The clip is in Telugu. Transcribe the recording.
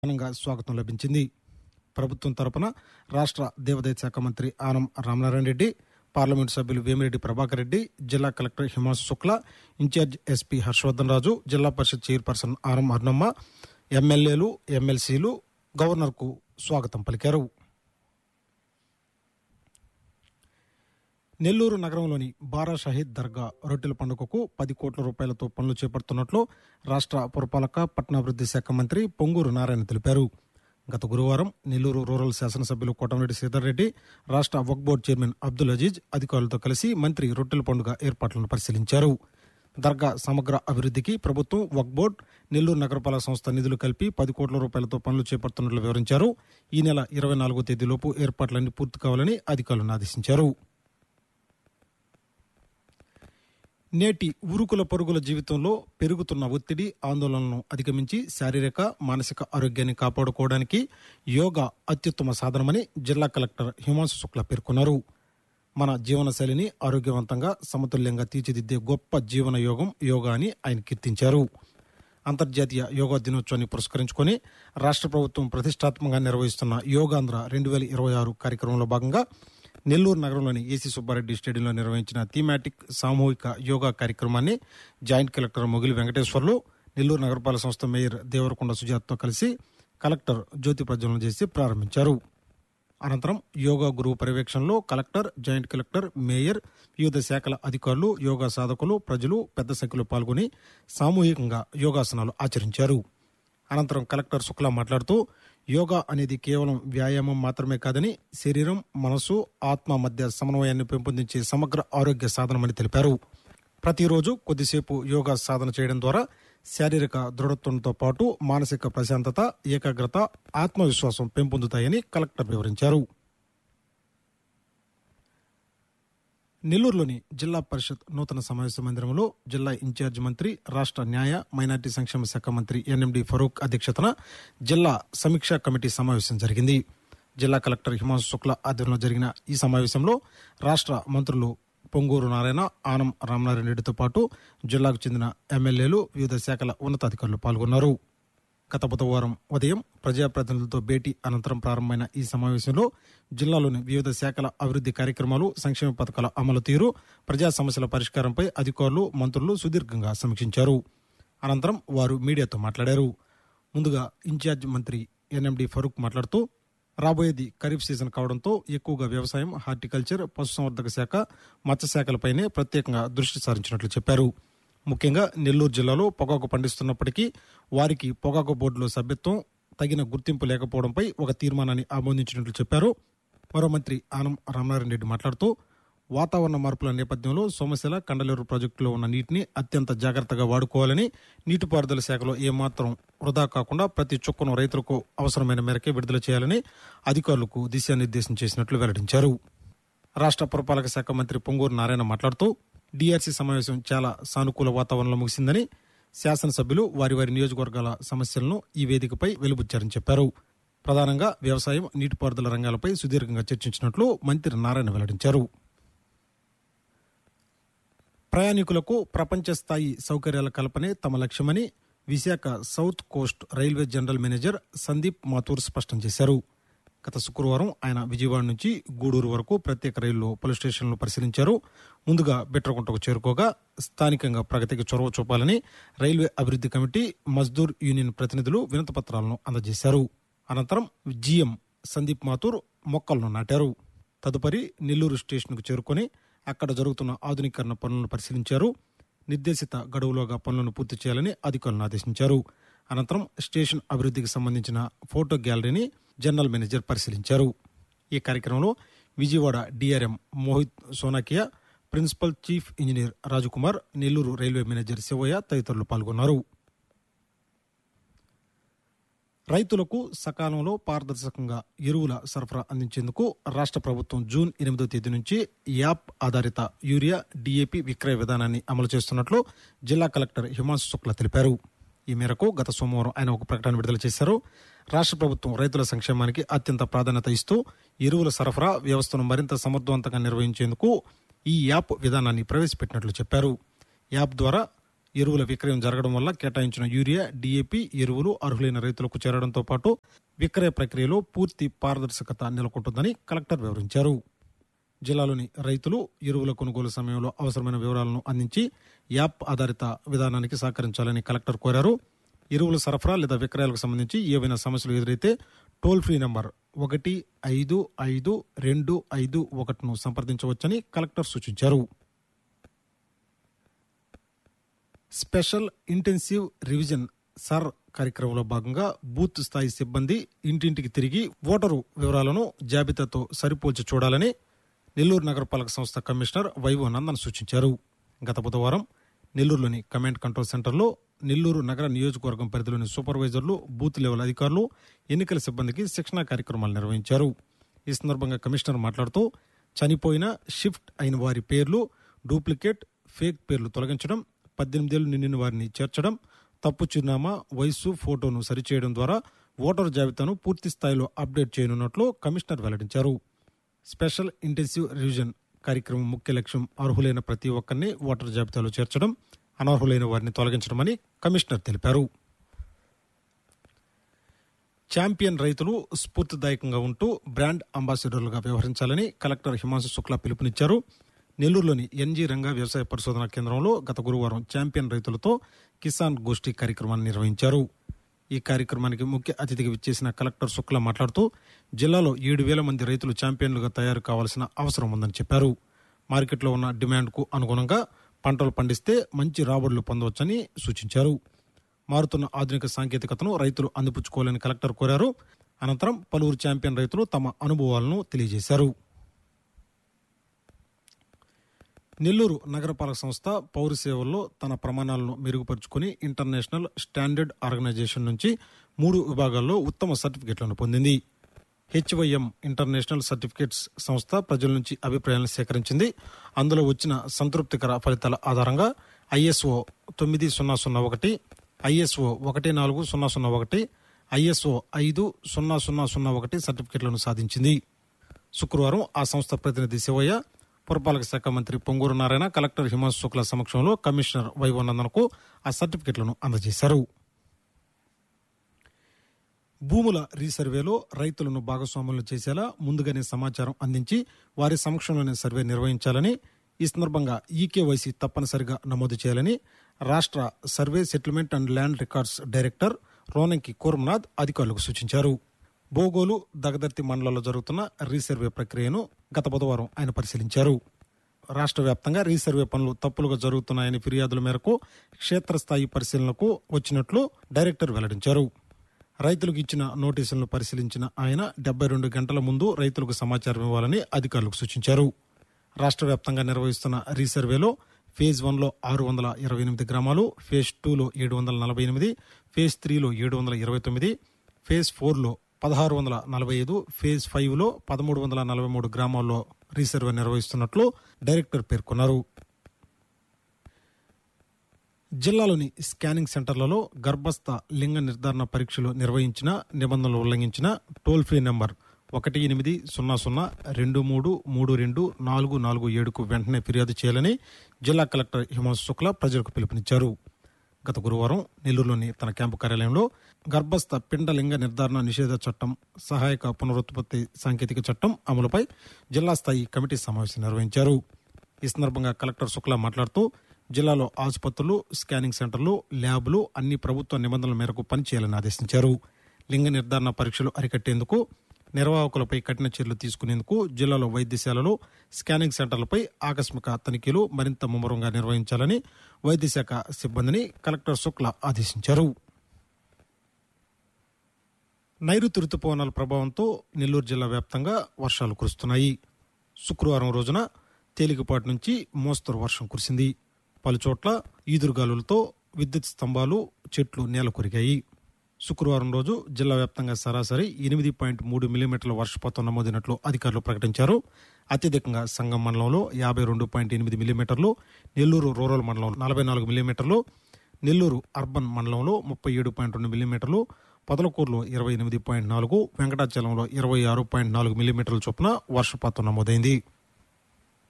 ఘనంగా స్వాగతం లభించింది ప్రభుత్వం తరపున రాష్ట్ర దేవాదాయ శాఖ మంత్రి ఆనం రామనారాయణ రెడ్డి పార్లమెంటు సభ్యులు వేమిరెడ్డి ప్రభాకర్ రెడ్డి జిల్లా collector Himanshu Shukla in-charge SP Harshavardhan Raju Zilla Parishad chairperson ఆరం అర్ణమ్మ ఎమ్మెల్యేలు ఎమ్మెల్సీలు గవర్నర్కు స్వాగతం పలికారు నెల్లూరు నగరంలోని బారా షహీద్ దర్గా రొట్టెల పండుగకు పది కోట్ల రూపాయలతో పనులు చేపడుతున్నట్లు రాష్ట్ర పురపాలక పట్టణాభివృద్ధి శాఖ మంత్రి పొంగూరు నారాయణ తెలిపారు గత గురువారం నెల్లూరు రూరల్ శాసనసభ్యులు కోటమిరెడ్డి శ్రీధర్ రెడ్డి రాష్ట్ర వక్ బోర్డు చైర్మన్ అబ్దుల్ అజీజ్ అధికారులతో కలిసి మంత్రి రొట్టెల పండుగ ఏర్పాట్లను పరిశీలించారు దర్గా సమగ్ర అభివృద్ధికి ప్రభుత్వం వక్ బోర్డు నెల్లూరు నగరపాలక సంస్థ నిధులు కలిపి పది కోట్ల రూపాయలతో పనులు చేపడుతున్నట్లు వివరించారు ఈ నెల ఇరవై నాలుగో తేదీలోపు ఏర్పాట్లన్నీ పూర్తి కావాలని అధికారులను ఆదేశించారు నేటి ఉరుకుల పరుగుల జీవితంలో పెరుగుతున్న ఒత్తిడి ఆందోళనలను అధిగమించి శారీరక మానసిక ఆరోగ్యాన్ని కాపాడుకోవడానికి యోగా అత్యుత్తమ సాధనమని జిల్లా కలెక్టర్ హిమాంశు శుక్లా పేర్కొన్నారు మన జీవనశైలిని ఆరోగ్యవంతంగా సమతుల్యంగా తీర్చిదిద్దే గొప్ప జీవన యోగం యోగా అని ఆయన కీర్తించారు అంతర్జాతీయ యోగా దినోత్సవాన్ని పురస్కరించుకొని రాష్ట్ర ప్రభుత్వం ప్రతిష్టాత్మకంగా నిర్వహిస్తున్న యోగాంధ్ర రెండు వేల ఇరవై ఆరు కార్యక్రమంలో భాగంగా నెల్లూరు నగరంలోని ఏసీ సుబ్బారెడ్డి స్టేడియంలో నిర్వహించిన థీమాటిక్ సామూహిక యోగా కార్యక్రమాన్ని జాయింట్ కలెక్టర్ మొగిలి వెంకటేశ్వర్లు నెల్లూరు నగరపాలక సంస్థ మేయర్ దేవరకొండ సుజాత్తో కలిసి కలెక్టర్ జ్యోతి ప్రజ్వలన చేసి ప్రారంభించారు అనంతరం యోగా గురువు పర్యవేక్షణలో కలెక్టర్ జాయింట్ కలెక్టర్ మేయర్ వివిధ శాఖల అధికారులు యోగా సాధకులు ప్రజలు పెద్ద సంఖ్యలో పాల్గొని సామూహికంగా యోగాసనాలు ఆచరించారు అనంతరం కలెక్టర్ శుక్లా మాట్లాడుతూ యోగా అనేది కేవలం వ్యాయామం మాత్రమే కాదని శరీరం మనసు ఆత్మ మధ్య సమన్వయాన్ని పెంపొందించే సమగ్ర ఆరోగ్య సాధనమని తెలిపారు ప్రతిరోజు కొద్దిసేపు యోగా సాధన చేయడం ద్వారా శారీరక దృఢత్వంతో పాటు మానసిక ప్రశాంతత ఏకాగ్రత ఆత్మవిశ్వాసం పెంపొందుతాయని కలెక్టర్ వివరించారు నెల్లూరులోని జిల్లా పరిషత్ నూతన సమావేశ మందిరంలో జిల్లా ఇన్ఛార్జ్ మంత్రి రాష్ట్ర న్యాయ మైనార్టీ సంక్షేమ శాఖ మంత్రి ఎన్ఎండి ఫరూక్ అధ్యక్షతన జిల్లా సమీక్షా కమిటీ సమావేశం జరిగింది జిల్లా కలెక్టర్ హిమాంశు శుక్లా ఆధ్వర్యంలో జరిగిన ఈ సమావేశంలో రాష్ట్ర మంత్రులు పొంగూరు నారాయణ ఆనం రామనారాయణ రెడ్డితో పాటు జిల్లాకు చెందిన ఎమ్మెల్యేలు వివిధ శాఖల ఉన్నతాధికారులు పాల్గొన్నారు గత బుధవారం ఉదయం ప్రజాప్రతినిధులతో భేటీ అనంతరం ప్రారంభమైన ఈ సమావేశంలో జిల్లాలోని వివిధ శాఖల అభివృద్ధి కార్యక్రమాలు సంక్షేమ పథకాల అమలు తీరు ప్రజా సమస్యల పరిష్కారంపై అధికారులు మంత్రులు సుదీర్ఘంగా సమీక్షించారు అనంతరం వారు మీడియాతో మాట్లాడారు ముందుగా ఇన్ఛార్జ్ మంత్రి ఎన్ఎండి ఫరూక్ మాట్లాడుతూ రాబోయేది ఖరీఫ్ సీజన్ కావడంతో ఎక్కువగా వ్యవసాయం హార్టికల్చర్ పశుసంవర్ధక శాఖ మత్స్యశాఖలపైనే ప్రత్యేకంగా దృష్టి సారించినట్లు చెప్పారు ముఖ్యంగా నెల్లూరు జిల్లాలో పొగాకు పండిస్తున్నప్పటికీ వారికి పొగాకు బోర్డులో సభ్యత్వం తగిన గుర్తింపు లేకపోవడంపై ఒక తీర్మానాన్ని ఆమోదించినట్లు చెప్పారు మరో మంత్రి ఆనం రామనారాయణ రెడ్డి మాట్లాడుతూ వాతావరణ మార్పుల నేపథ్యంలో సోమశిల కండలేరు ప్రాజెక్టులో ఉన్న నీటిని అత్యంత జాగ్రత్తగా వాడుకోవాలని నీటిపారుదల శాఖలో ఏమాత్రం వృధా కాకుండా ప్రతి చుక్కను రైతులకు అవసరమైన మేరకే విడుదల చేయాలని అధికారులకు దిశానిర్దేశం చేసినట్లు వెల్లడించారు రాష్ట్ర పురపాలక శాఖ మంత్రి పొంగూరు నారాయణ మాట్లాడుతూ డిఆర్సీ సమావేశం చాలా సానుకూల వాతావరణంలో ముగిసిందని శాసనసభ్యులు వారి వారి నియోజకవర్గాల సమస్యలను ఈ వేదికపై వెలుబుచ్చారని చెప్పారు ప్రధానంగా వ్యవసాయం నీటిపారుదల రంగాలపై సుదీర్ఘంగా చర్చించినట్లు మంత్రి నారాయణ వెల్లడించారు ప్రయాణికులకు ప్రపంచ స్థాయి సౌకర్యాల కల్పనే తమ లక్ష్యమని Visakha south coast railway general manager Sandeep Mathur స్పష్టం చేశారు గత శుక్రవారం ఆయన విజయవాడ నుంచి గూడూరు వరకు ప్రత్యేక రైల్లో పలు స్టేషన్లను పరిశీలించారు ముందుగా బిట్రకుంటకు చేరుకోగా స్థానికంగా ప్రగతికి చొరవ చూపాలని రైల్వే అభివృద్ధి కమిటీ మజ్దూర్ యూనియన్ ప్రతినిధులు వినతి పత్రాలను అందజేశారు అనంతరం జీఎం సందీప్ మాథూర్ మొక్కలను నాటారు తదుపరి నెల్లూరు స్టేషన్కు చేరుకొని అక్కడ జరుగుతున్న ఆధునీకరణ పనులను పరిశీలించారు నిర్దేశిత గడువులోగా పనులను పూర్తి చేయాలని అధికారులను ఆదేశించారు అనంతరం స్టేషన్ అభివృద్ధికి సంబంధించిన ఫోటో గ్యాలరీని జనరల్ మేనేజర్ పరిశీలించారు ఈ కార్యక్రమంలో Vijayawada DRM Mohit Sonakia principal chief engineer Rajkumar Nellore railway manager Sivaiah తదితరులు పాల్గొన్నారు రైతులకు సకాలంలో పారదర్శకంగా ఎరువుల సరఫరా అందించేందుకు రాష్ట్ర ప్రభుత్వం జూన్ ఎనిమిదో తేదీ నుంచి యాప్ ఆధారిత యూరియా డిఏపి విక్రయ విధానాన్ని అమలు చేస్తున్నట్లు జిల్లా కలెక్టర్ హిమాంశు శుక్లా తెలిపారు ఈ మేరకు గత సోమవారం ఆయన ఒక ప్రకటన విడుదల చేశారు రాష్ట్ర ప్రభుత్వం రైతుల సంక్షేమానికి అత్యంత ప్రాధాన్యత ఇస్తూ ఎరువుల సరఫరా వ్యవస్థను మరింత సమర్థవంతంగా నిర్వహించేందుకు ఈ యాప్ విధానాన్ని ప్రవేశపెట్టినట్లు చెప్పారు యాప్ ద్వారా ఎరువుల విక్రయం జరగడం వల్ల కేటాయించిన యూరియా డీఏపీ ఎరువులు అర్హులైన రైతులకు చేరడంతో పాటు విక్రయ ప్రక్రియలో పూర్తి పారదర్శకత నెలకొంటుందని కలెక్టర్ వివరించారు జిల్లాలోని రైతులు ఎరువుల కొనుగోలు సమయంలో అవసరమైన వివరాలను అందించి యాప్ ఆధారిత విధానానికి సహకరించాలని కలెక్టర్ కోరారు ఎరువుల సరఫరా లేదా విక్రయాలకు సంబంధించి ఏవైనా సమస్యలు ఎదురైతే టోల్ ఫ్రీ నంబర్ ఒకటి ఐదు ఐదు రెండు ఐదు ఒకటిను సంప్రదించవచ్చని కలెక్టర్ సూచించారు స్పెషల్ ఇంటెన్సివ్ రివిజన్ సర్ కార్యక్రమంలో భాగంగా బూత్ స్థాయి సిబ్బంది ఇంటింటికి తిరిగి ఓటరు వివరాలను జాబితాతో సరిపోల్చి చూడాలని నెల్లూరు నగరపాలక సంస్థ కమిషనర్ వైవో నందన్ సూచించారు గత బుధవారం నెల్లూరులోని కమాండ్ కంట్రోల్ సెంటర్లో నెల్లూరు నగర నియోజకవర్గం పరిధిలోని సూపర్వైజర్లు బూత్ లెవెల్ అధికారులు ఎన్నికల సిబ్బందికి శిక్షణా కార్యక్రమాలు నిర్వహించారు ఈ సందర్భంగా కమిషనర్ మాట్లాడుతూ చనిపోయిన షిఫ్ట్ అయిన వారి పేర్లు డూప్లికేట్ ఫేక్ పేర్లు తొలగించడం పద్దెనిమిదేళ్లు నిండిన వారిని చేర్చడం తప్పు చిరునామా వయస్సు ఫోటోను సరిచేయడం ద్వారా ఓటరు జాబితాను పూర్తి స్థాయిలో అప్డేట్ చేయనున్నట్లు కమిషనర్ వెల్లడించారు స్పెషల్ ఇంటెన్సివ్ రివిజన్ కార్యక్రమం ముఖ్య లక్ష్యం అర్హులైన ప్రతి ఒక్కరిని ఓటర్ జాబితాలో చేర్చడం అనర్హులైన వారిని తొలగించడమని కమిషనర్ తెలిపారు ఛాంపియన్ రైతులు స్ఫూర్తిదాయకంగా ఉంటూ బ్రాండ్ అంబాసిడర్లుగా వ్యవహరించాలని కలెక్టర్ హిమాంశు శుక్లా పిలుపునిచ్చారు నెల్లూరులోని ఎన్జీ రంగా వ్యవసాయ పరిశోధన కేంద్రంలో గత గురువారం ఛాంపియన్ రైతులతో కిసాన్ గోష్ఠి కార్యక్రమాన్ని నిర్వహించారు ఈ కార్యక్రమానికి ముఖ్య అతిథిగా విచ్చేసిన కలెక్టర్ శుక్లా మాట్లాడుతూ జిల్లాలో ఏడు వేల మంది రైతులు ఛాంపియన్లుగా తయారు కావాల్సిన అవసరం ఉందని చెప్పారు మార్కెట్లో ఉన్న డిమాండ్కు అనుగుణంగా పంటలు పండిస్తే మంచి రాబడులు పొందవచ్చని సూచించారు మారుతున్న ఆధునిక సాంకేతికతను రైతులు అందిపుచ్చుకోవాలని కలెక్టర్ కోరారు అనంతరం పలువురు ఛాంపియన్ రైతులు తమ అనుభవాలను తెలియజేశారు నెల్లూరు నగరపాలక సంస్థ పౌర సేవల్లో తన ప్రమాణాలను మెరుగుపరుచుకుని ఇంటర్నేషనల్ స్టాండర్డ్ ఆర్గనైజేషన్ నుంచి మూడు విభాగాల్లో ఉత్తమ సర్టిఫికెట్లను పొందింది హెచ్వైఎం ఇంటర్నేషనల్ సర్టిఫికేట్స్ సంస్థ ప్రజల నుంచి అభిప్రాయాలను సేకరించింది అందులో వచ్చిన సంతృప్తికర ఫలితాల ఆధారంగా ఐఎస్ఓ తొమ్మిది సున్నా సున్నా ఒకటి ఐఎస్ఓ ఒకటి నాలుగు సున్నా సున్నా ఒకటి ఐఎస్ఓ ఐదు సున్నా సున్నా సున్నా ఒకటి సర్టిఫికెట్లను సాధించింది శుక్రవారం ఆ సంస్థ ప్రతినిధి శివయ్య పురపాలక శాఖ మంత్రి పొంగూరు నారాయణ కలెక్టర్ హిమాంశు శుక్ల సమక్షంలో కమిషనర్ వైవనందనకు ఆ సర్టిఫికెట్లను అందజేశారు భూముల రీసర్వేలో రైతులను భాగస్వాములు చేసేలా ముందుగానే సమాచారం అందించి వారి సమక్షంలోనే సర్వే నిర్వహించాలని ఈ సందర్భంగా ఈకేవైసీ తప్పనిసరిగా నమోదు చేయాలని రాష్ట్ర survey settlement and land records director Ronanki Kurmanath అధికారులకు సూచించారు బోగోలు దగదర్తి మండలాల్లో జరుగుతున్న రీసర్వే ప్రక్రియను గత బుధవారం ఆయన పరిశీలించారు రాష్ట్ర వ్యాప్తంగా రీసర్వే పనులు తప్పులుగా జరుగుతున్నాయని ఫిర్యాదుల మేరకు క్షేత్రస్థాయి పరిశీలనకు వచ్చినట్లు డైరెక్టర్ వెల్లడించారు రైతులకు ఇచ్చిన నోటీసులను పరిశీలించిన ఆయన డెబ్బై రెండు గంటల ముందు రైతులకు సమాచారం ఇవ్వాలని అధికారులకు సూచించారు రాష్ట్ర వ్యాప్తంగా నిర్వహిస్తున్న రీసర్వేలో ఫేజ్ వన్లో ఆరు వందల ఇరవై ఎనిమిది గ్రామాలు ఫేజ్ టూలో ఏడు వందల నలభై ఎనిమిది ఫేజ్ త్రీలో ఏడు వందల ఇరవై తొమ్మిది ఫేజ్ ఫోర్లో పదహారు వందల నలభై ఐదు ఫేజ్ ఫైవ్లో పదమూడు వందల నలభై మూడు గ్రామాల్లో రీసర్వే నిర్వహిస్తున్నట్లు డైరెక్టర్ పేర్కొన్నారు జిల్లాలోని స్కానింగ్ సెంటర్లలో గర్భస్థ లింగ నిర్ధారణ పరీక్షలు నిర్వహించిన నిబంధనలు ఉల్లంఘించిన టోల్ ఫ్రీ నెంబర్ ఒకటి ఎనిమిది సున్నా సున్నా రెండు మూడు మూడు రెండు నాలుగు నాలుగు ఏడుకు వెంటనే ఫిర్యాదు చేయాలని జిల్లా కలెక్టర్ హిమాంశు శుక్లా ప్రజలకు పిలుపునిచ్చారు గత గురువారం నెల్లూరులోని తన క్యాంపు కార్యాలయంలో గర్భస్థ పిండ లింగ నిర్ధారణ నిషేధ చట్టం సహాయక పునరుత్పత్తి సాంకేతిక చట్టం అమలుపై జిల్లా స్థాయి కమిటీ సమావేశం నిర్వహించారు ఈ సందర్భంగా కలెక్టర్ శుక్లా మాట్లాడుతూ జిల్లాలో ఆసుపత్రులు స్కానింగ్ సెంటర్లు ల్యాబ్లు అన్ని ప్రభుత్వ నిబంధనల మేరకు పనిచేయాలని ఆదేశించారు లింగ నిర్ధారణ పరీక్షలు అరికట్టేందుకు నిర్వాహకులపై కఠిన చర్యలు తీసుకునేందుకు జిల్లాలో వైద్యశాలలో స్కానింగ్ సెంటర్లపై ఆకస్మిక తనిఖీలు మరింత ముమ్మరంగా నిర్వహించాలని వైద్యశాఖ సిబ్బందిని కలెక్టర్ శుక్లా ఆదేశించారు నైరుతి రుతుపవనాల ప్రభావంతో నెల్లూరు జిల్లా వ్యాప్తంగా వర్షాలు కురుస్తున్నాయి శుక్రవారం రోజున తేలికపాటి నుంచి మోస్తరు వర్షం కురిసింది పలుచోట్ల ఈదురుగాలులతో విద్యుత్ స్తంభాలు చెట్లు నేల కొరిగాయి శుక్రవారం రోజు జిల్లా వ్యాప్తంగా సరాసరి ఎనిమిది పాయింట్ మూడు మిల్లీమీటర్ల వర్షపాతం నమోదైనట్లు అధికారులు ప్రకటించారు అత్యధికంగా సంగం మండలంలో యాభై రెండు పాయింట్ ఎనిమిది మిల్లీమీటర్లు నెల్లూరు రూరల్ మండలం నలభై నాలుగు మిల్లీమీటర్లు నెల్లూరు అర్బన్ మండలంలో ముప్పై ఏడు పాయింట్ రెండు మిల్లీమీటర్లు పొదలకూరులో ఇరవై ఎనిమిది పాయింట్ నాలుగు వెంకటాచలంలో ఇరవై ఆరు పాయింట్ నాలుగు మిల్లీమీటర్ల చొప్పున వర్షపాతం నమోదైంది